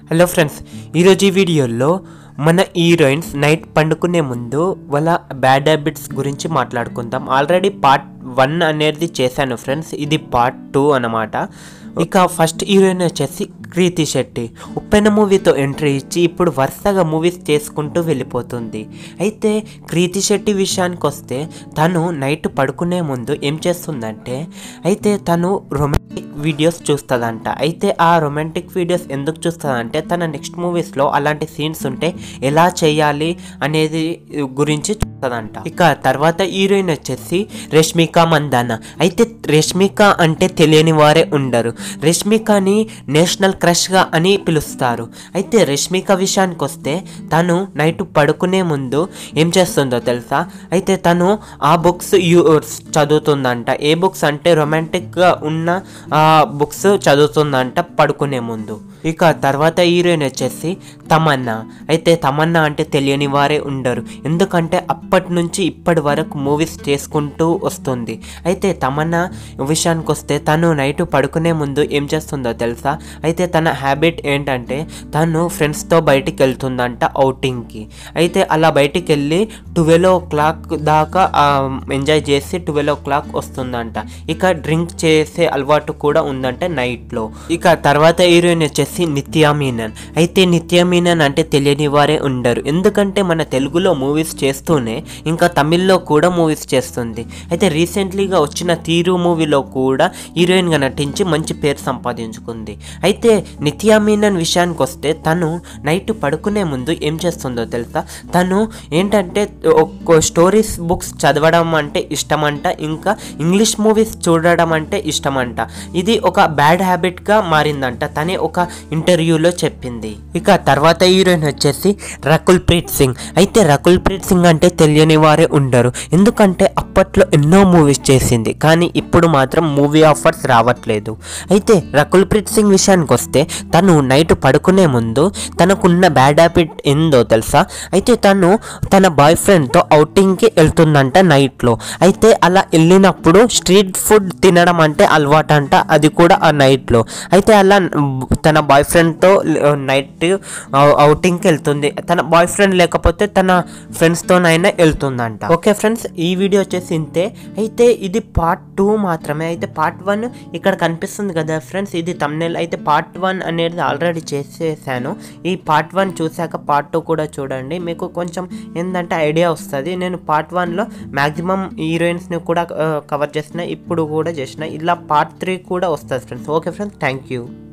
hello friends ఈరోజు ఈ వీడియోలో మన హీరోయిన్స్ నైట్ పండుకునే ముందు వాళ్ళ బ్యాడ్ హ్యాబిట్స్ గురించి మాట్లాడుకుందాం ఆల్రెడీ పార్ట్ వన్ అనేది చేశాను ఫ్రెండ్స్ ఇది పార్ట్ టూ అన్నమాట ఇక ఫస్ట్ హీరోయిన్ వచ్చేసి క్రీతి శెట్టి ఉప్పెన మూవీతో ఎంట్రీ ఇచ్చి ఇప్పుడు వరుసగా మూవీస్ చేసుకుంటూ వెళ్ళిపోతుంది అయితే క్రీతి శెట్టి విషయానికి వస్తే తను నైట్ పడుకునే ముందు ఏం చేస్తుందంటే అయితే తను రొమాంటిక్ వీడియోస్ చూస్తుందంట అయితే ఆ రొమాంటిక్ వీడియోస్ ఎందుకు చూస్తుందంటే తన నెక్స్ట్ మూవీస్లో అలాంటి సీన్స్ ఉంటే ఎలా చేయాలి అనేది గురించి చూస్తుందంట ఇక తర్వాత హీరోయిన్ వచ్చేసి రష్మిక మందాన అయితే రష్మిక అంటే తెలియని వారే ఉండరు రష్మికని నేషనల్ క్రష్గా అని పిలుస్తారు అయితే రష్మిక విషయానికి వస్తే తను నైట్ పడుకునే ముందు ఏం చేస్తుందో తెలుసా అయితే తను ఆ బుక్స్ యూ చదువుతుందంట ఏ బుక్స్ అంటే రొమాంటిక్గా ఉన్న ఆ బుక్స్ చదువుతుందంట పడుకునే ముందు ఇక తర్వాత హీరోయిన్ వచ్చేసి తమన్నా అయితే తమన్నా అంటే తెలియని వారే ఉండరు ఎందుకంటే అప్పటి నుంచి ఇప్పటి వరకు మూవీస్ చేసుకుంటూ వస్తుంది అయితే తమన్నా విషయానికి వస్తే తను నైట్ పడుకునే ముందు ఏం చేస్తుందో తెలుసా అయితే తన హ్యాబిట్ ఏంటంటే తను ఫ్రెండ్స్తో బయటికి వెళ్తుందంట అవుటింగ్కి అయితే అలా బయటికి వెళ్ళి ట్వెల్వ్ ఓ క్లాక్ దాకా ఎంజాయ్ చేసి ట్వెల్వ్ ఓ క్లాక్ వస్తుందంట ఇక డ్రింక్ చేసే అలవాటు కూడా ఉందంట నైట్లో ఇక తర్వాత హీరోయిన్ వచ్చేసి నిత్యా మీనన్ అయితే నిత్యా మీనన్ అంటే తెలియని వారే ఉండరు ఎందుకంటే మన తెలుగులో మూవీస్ చేస్తూనే ఇంకా తమిళ్లో కూడా మూవీస్ చేస్తుంది అయితే రీసెంట్లీగా వచ్చిన తీరు మూవీలో కూడా హీరోయిన్గా నటించి మంచి పేరు సంపాదించుకుంది అయితే నిత్యా మీనన్ విషయానికి వస్తే తను నైట్ పడుకునే ముందు ఏం చేస్తుందో తెలుసా తను ఏంటంటే ఒక స్టోరీస్ బుక్స్ చదవడం అంటే ఇష్టమంట ఇంకా ఇంగ్లీష్ మూవీస్ చూడడం అంటే ఇష్టమంట ఇది ఒక బ్యాడ్ హ్యాబిట్గా మారిందంట తనే ఒక ఇంటర్వ్యూలో చెప్పింది ఇక తర్వాత హీరోయిన్ వచ్చేసి రకుల్ ప్రీత్ సింగ్ అయితే రకుల్ ప్రీత్ సింగ్ అంటే తెలియని వారే ఉండరు ఎందుకంటే అప్పట్లో ఎన్నో మూవీస్ చేసింది కానీ ఇప్పుడు మాత్రం మూవీ ఆఫర్స్ రావట్లేదు అయితే రకుల్ ప్రీత్ సింగ్ విషయానికి వస్తే తను నైట్ పడుకునే ముందు తనకున్న బ్యాడ్ హ్యాబిట్ ఏందో తెలుసా అయితే తను తన బాయ్ ఫ్రెండ్తో అవుటింగ్కి వెళ్తుందంట నైట్లో అయితే అలా వెళ్ళినప్పుడు స్ట్రీట్ ఫుడ్ తినడం అంటే అలవాటు అంట అది కూడా ఆ నైట్లో అయితే అలా తన బాయ్ ఫ్రెండ్తో నైట్ అవుటింగ్కి వెళ్తుంది తన బాయ్ ఫ్రెండ్ లేకపోతే తన ఫ్రెండ్స్తోనైనా వెళ్తుందంట ఓకే ఫ్రెండ్స్ ఈ వీడియో వచ్చేసి ఇంతే అయితే ఇది పార్ట్ టూ మాత్రమే అయితే పార్ట్ వన్ ఇక్కడ కనిపిస్తుంది కదా ఫ్రెండ్స్ ఇది తమ్నెల్ అయితే పార్ట్ వన్ అనేది ఆల్రెడీ చేసేసాను ఈ పార్ట్ వన్ చూశాక పార్ట్ టూ కూడా చూడండి మీకు కొంచెం ఏంటంటే ఐడియా వస్తుంది నేను పార్ట్ వన్లో మ్యాక్సిమం హీరోయిన్స్ని కూడా కవర్ చేసిన ఇప్పుడు కూడా చేసిన ఇలా పార్ట్ త్రీ కూడా వస్తుంది friends okay friends thank you